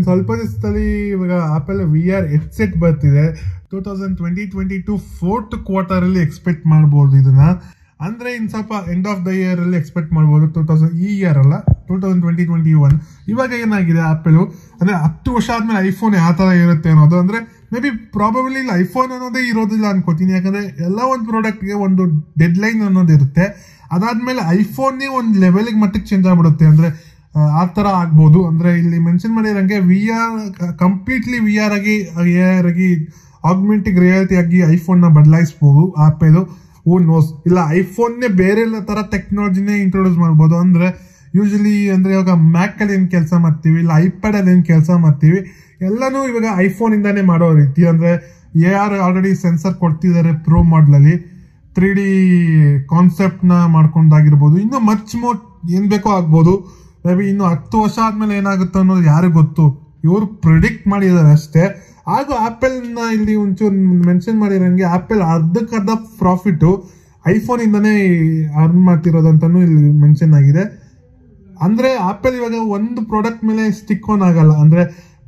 ಇನ್ನು ಸ್ವಲ್ಪ ದಿವಸದಲ್ಲಿ ಇವಾಗ ಆಪಲ್ ವಿ ಆರ್ ಹೆಡ್ಸೆಟ್ ಬರ್ತಿದೆ two thousand twenty twenty two fourth quarter ಅಲ್ಲಿ ಎಕ್ಸ್ಪೆಕ್ಟ್ ಮಾಡ್ಬೋದು ಇದನ್ನ ಅಂದ್ರೆ ಇನ್ ಸ್ವಲ್ಪ ಎಂಡ್ ಆಫ್ ದ ಇಯರ್ ಅಲ್ಲಿ ಎಕ್ಸ್ಪೆಕ್ಟ್ ಮಾಡ್ಬೋದು ಟೂ ತೌಸಂಡ್ ಈ ಇಯರ್ ಅಲ್ಲ two thousand twenty twenty one ಇವಾಗ ಏನಾಗಿದೆ ಆಪಲ್ ಅಂದ್ರೆ ಹತ್ತು ವರ್ಷ ಆದ್ಮೇಲೆ ಐಫೋನ್ ಯಾವ ತರ ಇರುತ್ತೆ ಅನ್ನೋದು ಅಂದ್ರೆ ಮೇ ಬಿ ಪ್ರಾಬಬ್ಲಿ ಐಫೋನ್ ಅನ್ನೋದೇ ಇರೋದಿಲ್ಲ ಅನ್ಕೋತೀನಿ ಯಾಕಂದ್ರೆ ಎಲ್ಲ ಒಂದು ಪ್ರಾಡಕ್ಟ್ಗೆ ಒಂದು ಡೆಡ್ ಲೈನ್ ಅನ್ನೋದು ಇರುತ್ತೆ ಅದಾದ್ಮೇಲೆ ಐಫೋನ್ನೇ ಒಂದು ಲೆವೆಲ್ಗೆ ಮಟ್ಟಕ್ಕೆ ಚೇಂಜ್ ಆಗ್ಬಿಡುತ್ತೆ ಅಂದ್ರೆ ಆ, ಆ ತರ ಆಗ್ಬೋದು ಅಂದ್ರೆ ಇಲ್ಲಿ ಮೆನ್ಷನ್ ಮಾಡಿರಂಗೆ V R completely V R ಆಗಿ ಎ ಆರ್ ಆಗಿ ಆಗ್ಮೆಂಟಿಗ್ ರಿಯಾಲಿಟಿ ಆಗಿ ಐಫೋನ್ ನ ಬದಲಾಯಿಸಬಹುದು ಆಪಲ್ ಓ ನೋಸ್ ಇಲ್ಲ ಐಫೋನ್ನೇ ಬೇರೆ ತರ ಟೆಕ್ನಾಲಜಿನೇ ಇಂಟ್ರೊಡ್ಯೂಸ್ ಮಾಡ್ಬೋದು ಅಂದ್ರೆ ಯೂಶಲಿ ಅಂದ್ರೆ ಇವಾಗ ಮ್ಯಾಕ್ ಅಲ್ಲಿ ಏನ್ ಕೆಲಸ ಮಾಡ್ತೀವಿ ಇಲ್ಲ ಐಪ್ಯಾಡ್ ಅಲ್ಲಿ ಏನ್ ಕೆಲಸ ಮಾಡ್ತೀವಿ ಎಲ್ಲಾನು ಇವಾಗ ಐಫೋನ್ ಇಂದಾನೇ ಮಾಡೋ ರೀತಿ ಅಂದ್ರೆ ಎ ಆರ್ ಆಲ್ರೆಡಿ ಸೆನ್ಸರ್ ಕೊಡ್ತಿದ್ದಾರೆ ಪ್ರೋ ಮಾಡಲ್ ಅಲ್ಲಿ ತ್ರೀ ಡಿ ಕಾನ್ಸೆಪ್ಟ್ ನ ಮಾಡ್ಕೊಂಡಾಗಿರ್ಬೋದು ಇನ್ನು ಮಚ್ ಮೋರ್ ಏನ್ ಬೇಕೋ ಆಗ್ಬೋದು ಮೇ ಬಿ ಇನ್ನು ಹತ್ತು ವರ್ಷ ಆದ್ಮೇಲೆ ಏನಾಗುತ್ತೆ ಅನ್ನೋದು ಯಾರಿಗ್ ಗೊತ್ತು ಇವರು ಪ್ರಿಡಿಕ್ಟ್ ಮಾಡಿದ್ದಾರೆ ಅಷ್ಟೇ ಹಾಗೂ ಆಪಲ್ ನ ಇಲ್ಲಿ ಒಂಚೂರು ಮೆನ್ಷನ್ ಮಾಡಿರಂಗೆ ಆಪಲ್ ಅರ್ಧಕ್ಕರ್ಧ ಪ್ರಾಫಿಟ್ ಐಫೋನ್ ಇಂದಾನೇ ಅರ್ನ್ ಮಾಡ್ತಿರೋದಂತಾನು ಇಲ್ಲಿ ಮೆನ್ಷನ್ ಆಗಿದೆ ಅಂದ್ರೆ ಆಪಲ್ ಇವಾಗ ಒಂದು ಪ್ರಾಡಕ್ಟ್ ಮೇಲೆ ಸ್ಟಿಕ್ ಆನ್ ಆಗಲ್ಲ ಅಂದ್ರೆ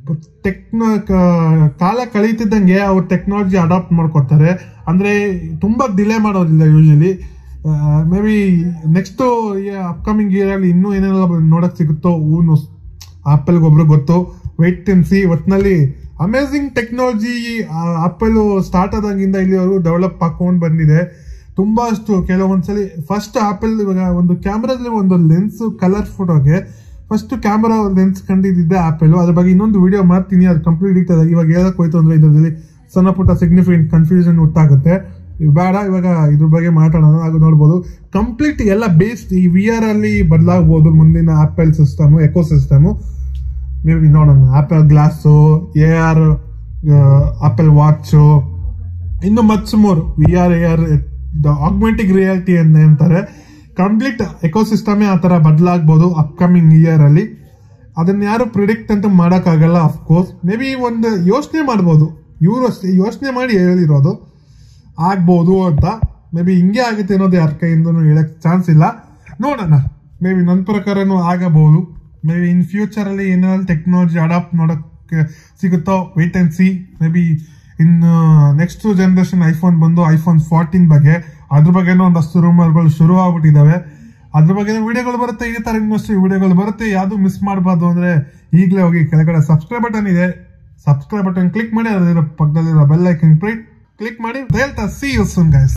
ಟೆಕ್ನೋ ಕಾಲ ಕಳೀತಿದ್ದಂಗೆ ಅವ್ರು ಟೆಕ್ನಾಲಜಿ ಅಡಾಪ್ಟ್ ಮಾಡ್ಕೊತಾರೆ ಅಂದ್ರೆ ತುಂಬಾ ಡಿಲೇ ಮಾಡೋದಿಲ್ಲ usually maybe next upcoming year ಅಲ್ಲಿ ಇನ್ನೂ ಏನೆಲ್ಲ ನೋಡಕ್ ಸಿಗುತ್ತೋ ಊನು ಆಪಲ್ಗೆ ಒಬ್ರು ಗೊತ್ತು ವೆಯ್ಟ್ ಅಂಡ್ ಸಿ ಒಟ್ಟಿನಲ್ಲಿ ಅಮೇಝಿಂಗ್ ಟೆಕ್ನಾಲಜಿ ಆಪಲ್ ಸ್ಟಾರ್ಟ್ ಆದಾಗಿಂದ ಇಲ್ಲಿವರೆಗೂ ಡೆವಲಪ್ ಹಾಕೊಂಡು ಬಂದಿದೆ ತುಂಬಾ ಅಷ್ಟು ಕೆಲವೊಂದ್ಸಲಿ ಫಸ್ಟ್ ಆಪಲ್ ಇವಾಗ ಒಂದು ಕ್ಯಾಮ್ರಾದಲ್ಲಿ ಒಂದು ಲೆನ್ಸ್ ಕಲರ್ ಫೋಟೋಗೆ ಫಸ್ಟ್ ಕ್ಯಾಮ್ರಾ ಲೆನ್ಸ್ ಕಂಡಿದ್ದೆ ಆಪಲ್ ಅದ್ರ ಬಗ್ಗೆ ಇನ್ನೊಂದು ವಿಡಿಯೋ ಮಾಡ್ತೀನಿ ಅದು ಕಂಪ್ಲೀಟ್ ಡೀಟೇಲ್ ಆಗಿ ಇವಾಗ ಹೇಳಕ್ ಹೋಯ್ತು ಅಂದ್ರೆ ಇದರಲ್ಲಿ ಸಣ್ಣ ಪುಟ್ಟ ಸಿಗ್ನಿಫಿಕೆಂಟ್ ಕನ್ಫ್ಯೂಷನ್ ಉಂಟಾಗುತ್ತೆ ಇವ್ ಬೇಡ ಇವಾಗ ಇದ್ರ ಬಗ್ಗೆ ಮಾತಾಡೋಣ ಅದು ನೋಡ್ಬೋದು ಕಂಪ್ಲೀಟ್ ಎಲ್ಲ ಬೇಸ್ಡ್ ಈ ವಿ ಆರ್ ಅಲ್ಲಿ ಬದಲಾಗ್ಬೋದು ಮುಂದಿನ Apple system ecosystem maybe ನೋಡೋಣ Apple glass A R Apple watch ಇನ್ನು much more V R A R augmented reality ಅಂತಾರೆ ಕಂಪ್ಲೀಟ್ ಎಕೋಸಿಸ್ಟಮೇ ಆ ತರ ಬದಲಾಗ್ಬೋದು ಅಪ್ಕಮಿಂಗ್ ಇಯರ್ ಅಲ್ಲಿ ಅದನ್ನ ಯಾರು ಪ್ರಿಡಿಕ್ಟ್ ಅಂತ ಮಾಡೋಕ್ಕಾಗಲ್ಲ ಅಫ್ಕೋರ್ಸ್ ಮೇ ಬಿ ಒಂದು ಯೋಚನೆ ಮಾಡ್ಬೋದು ಇವರು ಅಷ್ಟೇ ಯೋಚನೆ ಮಾಡಿ ಹೇಳಿರೋದು ಆಗ್ಬೋದು ಅಂತ ಮೇ ಬಿ ಹಿಂಗೆ ಆಗುತ್ತೆ ಅನ್ನೋದು ಯಾರ ಕೈಯಿಂದನೂ ಹೇಳಕ್ ಚಾನ್ಸ್ ಇಲ್ಲ ನೋಡೋಣ ಮೇ ಬಿ ನನ್ನ ಪ್ರಕಾರನೂ ಆಗಬಹುದು ಮೇ ಬಿ ಇನ್ ಫ್ಯೂಚರ್ ಅಲ್ಲಿ ಏನಾದ್ರು ಟೆಕ್ನಾಲಜಿ ಅಡಾಪ್ಟ್ ಮಾಡೋಕ್ಕೆ ಸಿಗುತ್ತೋ wait and see maybe ಇನ್ನು ನೆಕ್ಸ್ಟ್ ಜನರೇಷನ್ ಐಫೋನ್ ಬಂದು ಐಫೋನ್ ಫೋರ್ಟೀನ್ ಬಗ್ಗೆ ಅದ್ರ ಬಗ್ಗೆನೂ ಒಂದಷ್ಟು ರೂಮರ್ಗಳು ಶುರು ಆಗ್ಬಿಟ್ಟಿದಾವೆ ಅದ್ರ ಬಗ್ಗೆ ವಿಡಿಯೋಗಳು ಬರುತ್ತೆ ಈ ತರ ಇನ್ನಷ್ಟು ವಿಡಿಯೋಗಳು ಬರುತ್ತೆ ಯಾವ್ದು ಮಿಸ್ ಮಾಡಬಾರ್ದು ಅಂದ್ರೆ ಈಗಲೇ ಹೋಗಿ ಕೆಳಗಡೆ ಸಬ್ಸ್ಕ್ರೈಬ್ ಬಟನ್ ಇದೆ ಸಬ್ಸ್ಕ್ರೈಬ್ ಬಟನ್ ಕ್ಲಿಕ್ ಮಾಡಿ ಅದರ ಪಕ್ಕದಲ್ಲಿರೋ ಬೆಲ್ ಐಕನ್ ಕ್ಲಿಕ್ ಮಾಡಿ ಹೇಳ್ತಾ ಸಿ ಯು ಸುನ್ ಗೈಸ್